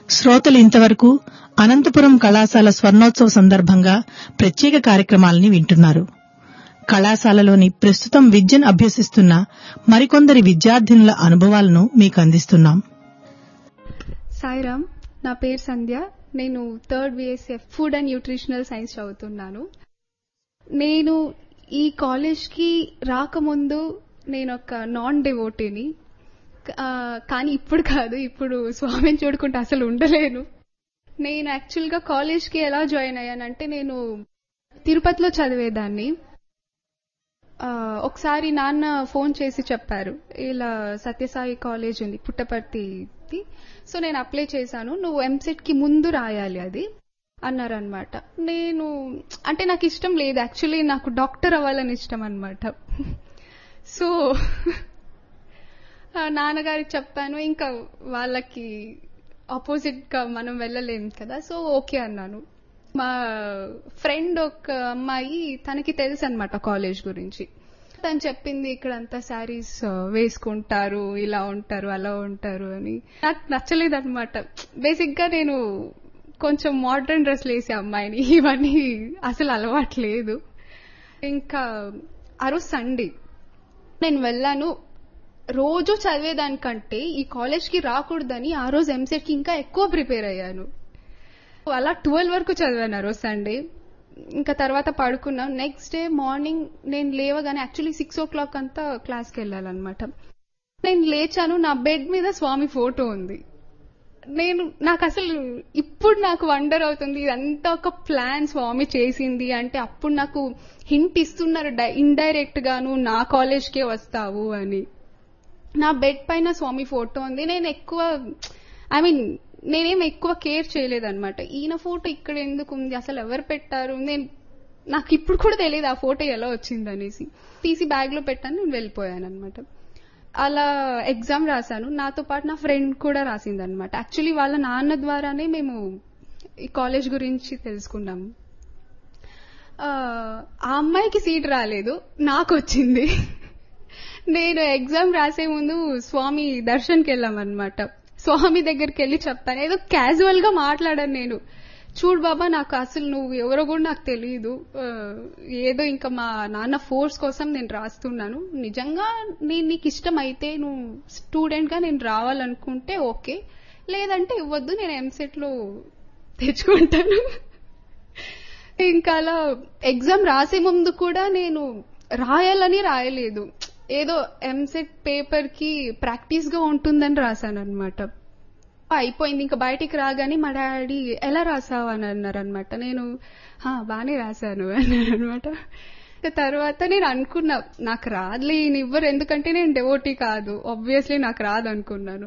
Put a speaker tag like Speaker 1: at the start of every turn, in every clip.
Speaker 1: శ్రోతలు ఇంతవరకు అనంతపురం కళాశాల స్వర్ణోత్సవ సందర్భంగా ప్రత్యేక కార్యక్రమాలని వింటున్నారు కళాశాలలోని ప్రస్తుతం విద్యను అభ్యసిస్తున్న మరికొందరి విద్యార్థినుల అనుభవాలను మీకు అందిస్తున్నాం
Speaker 2: సాయిరామ్ నా పేరు సంధ్య నేను third BSF food and nutritional science చదువుతున్నాను నేను ఈ కాలేజ్కి రాకముందు నేను ఒక నాన్ డివోటీని ఆ, కానీ ఇప్పుడు కాదు ఇప్పుడు స్వామిని చూడుకుంటే అసలు ఉండలేను నేను యాక్చువల్గా కాలేజ్కి ఎలా జాయిన్ అయ్యానంటే నేను తిరుపతిలో చదివేదాన్ని ఆ, ఒకసారి నాన్న ఫోన్ చేసి చెప్పారు ఇలా సత్యసాయి కాలేజ్ ఉంది పుట్టపర్తిది సో నేను అప్లై చేశాను నువ్వు ఎంసెట్ కి ముందు రాయాలి అది అన్నారనమాట నేను అంటే నాకు ఇష్టం లేదు యాక్చువల్లీ నాకు డాక్టర్ అవ్వాలని ఇష్టం అనమాట సో ఆ, నాన్నగారికి చెప్పాను ఇంకా వాళ్ళకి ఆపోజిట్ గా మనం వెళ్ళలేం కదా సో ఓకే అన్నాను మా ఫ్రెండ్ ఒక అమ్మాయి తనకి తెలుసు అనమాట కాలేజ్ గురించి తను చెప్పింది ఇక్కడ అంతా శారీస్ వేసుకుంటారు ఇలా ఉంటారు అలా ఉంటారు అని నాకు నచ్చలేదు అనమాట బేసిక్ గా నేను కొంచెం మోడర్న్ డ్రెస్లు వేసే అమ్మాయిని ఇవన్నీ అసలు అలవాట్లేదు ఇంకా ఆ రోజు సండే నేను వెళ్ళాను రోజు చదివేదానికంటే ఈ కాలేజ్ కి రాకూడదని ఆ రోజు ఎంసెట్ కి ఇంకా ఎక్కువ ప్రిపేర్ అయ్యాను అలా ట్వెల్వ్ వరకు చదివాను ఆ రోజు సండే ఇంకా తర్వాత పడుకున్నాం నెక్స్ట్ డే మార్నింగ్ నేను లేవగానే యాక్చువల్లీ సిక్స్ ఓ క్లాక్ అంతా క్లాస్కి వెళ్ళాలన్నమాట నేను లేచాను నా బెడ్ మీద స్వామి ఫోటో ఉంది నేను నాకు అసలు ఇప్పుడు నాకు వండర్ అవుతుంది ఇదంతా ఒక ప్లాన్ స్వామి చేసింది అంటే అప్పుడు నాకు హింట్ ఇస్తున్నారు ఇండైరెక్ట్ గాను నా కాలేజ్కే వస్తావు అని నా బెడ్ పైన స్వామి ఫోటో ఉంది నేను ఎక్కువ ఐ మీన్ నేనేం ఎక్కువ కేర్ చేయలేదన్నమాట ఈయన ఫోటో ఇక్కడ ఎందుకు ఉంది అసలు ఎవరు పెట్టారు నేను నాకు ఇప్పుడు కూడా తెలియదు ఆ ఫోటో ఎలా వచ్చింది అనేసి తీసి బ్యాగ్ లో పెట్టాను నేను వెళ్ళిపోయాను అనమాట అలా ఎగ్జామ్ రాశాను నాతో పాటు నా ఫ్రెండ్ కూడా రాసింది అనమాట యాక్చువల్లీ వాళ్ళ నాన్న ద్వారానే మేము ఈ కాలేజ్ గురించి తెలుసుకున్నాము ఆ ఆ అమ్మాయికి సీట్ రాలేదు నాకు వచ్చింది నేను ఎగ్జామ్ రాసే ముందు స్వామి దర్శన్కి వెళ్ళామన్నమాట స్వామి దగ్గరికి వెళ్ళి చెప్పాను ఏదో క్యాజువల్ గా మాట్లాడాను నేను చూడు బాబా నాకు అసలు నువ్వు ఎవరో కూడా నాకు తెలియదు ఆ, ఏదో ఇంకా మా నాన్న ఫోర్స్ కోసం నేను రాస్తున్నాను నిజంగా నేను నీకు ఇష్టం అయితే నువ్వు స్టూడెంట్ గా నేను రావాలనుకుంటే ఓకే లేదంటే ఇవ్వద్దు నేను ఎంసెట్ లో తెచ్చుకుంటాను ఇంకా అలా ఎగ్జామ్ రాసే ముందు కూడా నేను రాయాలని రాయలేదు ఏదో ఎంసెట్ పేపర్ కి ప్రాక్టీస్ గా ఉంటుందని రాశాను అనమాట అయిపోయింది ఇంకా బయటికి రాగానే మా డాడీ ఎలా రాసావు అని అన్నారు అనమాట నేను "హా, బానే రాశాను అన్నాను అనమాట తర్వాత నేను అనుకున్నా నాకు రాదులే ఈయన ఇవ్వరు ఎందుకంటే నేను డెవోటీ కాదు ఆబ్వియస్లీ నాకు రాదు అనుకున్నాను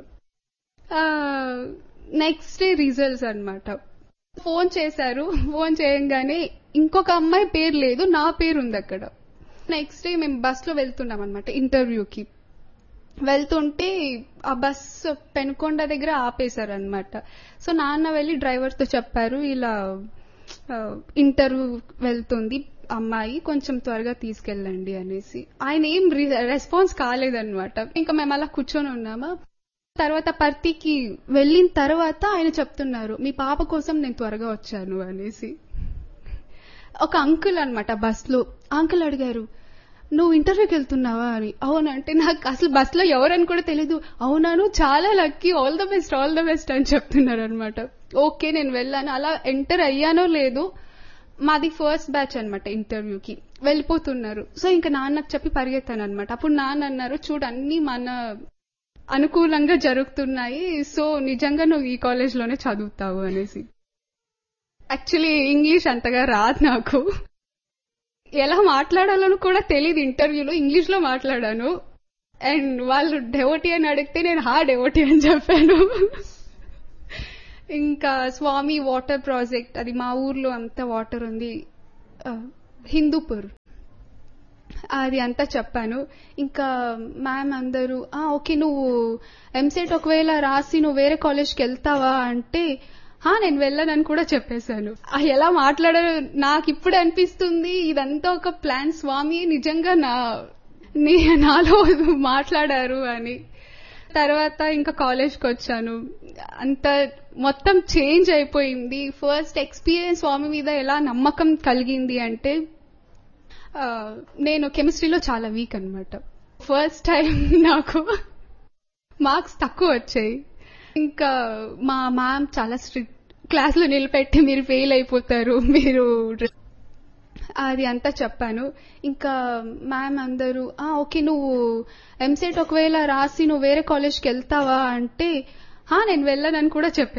Speaker 2: నెక్స్ట్ డే రిజల్ట్స్ అన్నమాట ఫోన్ చేశారు ఫోన్ చేయంగానే ఇంకొక అమ్మాయి పేరు లేదు నా పేరు ఉంది అక్కడ నెక్స్ట్ డే మేము బస్ లో వెళ్తున్నాం అనమాట ఇంటర్వ్యూకి వెళ్తుంటే ఆ బస్ పెనుకొండ దగ్గర ఆపేశారు అనమాట సో నాన్న వెళ్ళి డ్రైవర్ తో చెప్పారు ఇలా ఇంటర్వ్యూ వెళ్తుంది అమ్మాయి కొంచెం త్వరగా తీసుకెళ్ళండి అనేసి ఆయన ఏం రెస్పాన్స్ కాలేదన్నమాట ఇంకా మేము అలా కూర్చొని ఉన్నామా తర్వాత పర్తికి వెళ్ళిన తర్వాత ఆయన చెప్తున్నారు మీ పాప కోసం నేను త్వరగా వచ్చాను అనేసి ఒక అంకుల్ అనమాట బస్ లో అంకుల్ అడిగారు నువ్వు ఇంటర్వ్యూకి వెళ్తున్నావా అని అవునంటే నాకు అసలు బస్ లో ఎవరని కూడా తెలీదు అవునాను చాలా lucky all the best all the best అని చెప్తున్నారు అనమాట ఓకే నేను వెళ్ళాను అలా ఎంటర్ అయ్యానో లేదు మాది ఫస్ట్ బ్యాచ్ అనమాట ఇంటర్వ్యూకి వెళ్ళిపోతున్నారు సో ఇంకా నాన్నకు చెప్పి పరిగెత్తాను అనమాట అప్పుడు నాన్న అన్నారు చూడు అన్ని మన అనుకూలంగా జరుగుతున్నాయి సో నిజంగా నువ్వు ఈ కాలేజ్ లోనే చదువుతావు అనేసి యాక్చువల్లీ ఇంగ్లీష్ అంతగా రాదు నాకు ఎలా మాట్లాడాలని కూడా తెలియదు ఇంటర్వ్యూలో ఇంగ్లీష్ లో మాట్లాడాను అండ్ వాళ్ళు డెవోటీ అని అడిగితే నేను హా డెవోటీ అని చెప్పాను ఇంకా స్వామి వాటర్ ప్రాజెక్ట్ అది మా ఊర్లో అంతా వాటర్ ఉంది ఆ, హిందూపూర్ అది అంతా చెప్పాను ఇంకా మ్యామ్ అందరూ "ఆ, ఓకే నువ్వు ఎంసెట్ ఒకవేళ రాసి నువ్వు వేరే కాలేజ్కి వెళ్తావా అంటే "హా, నేను వెళ్ళనని కూడా చెప్పేశాను ఆ, ఎలా మాట్లాడారు నాకు ఇప్పుడు అనిపిస్తుంది ఇదంతా ఒక ప్లాన్ స్వామి నిజంగా నా నీ- నాలో మాట్లాడారు అని తర్వాత ఇంకా కాలేజ్కి వచ్చాను అంత మొత్తం చేంజ్ అయిపోయింది ఫస్ట్ ఎక్స్పీరియన్స్ స్వామి మీద ఎలా నమ్మకం కలిగింది అంటే ఆ, నేను కెమిస్ట్రీలో చాలా వీక్ అన్నమాట ఫస్ట్ టైం నాకు మార్క్స్ తక్కువ వచ్చాయి ఇంకా మా మ్యామ్ చాలా స్ట్రిక్ట్ క్లాస్లో నిలబెట్టి మీరు ఫెయిల్ అయిపోతారు మీరు అది అంతా చెప్పాను ఇంకా మ్యామ్ అందరూ "ఆ, ఓకే నువ్వు ఎంసెట్ ఒకవేళ రాసి నువ్వు వేరే కాలేజ్కి వెళ్తావా అంటే "హా, నేను వెళ్ళనని కూడా చెప్పాను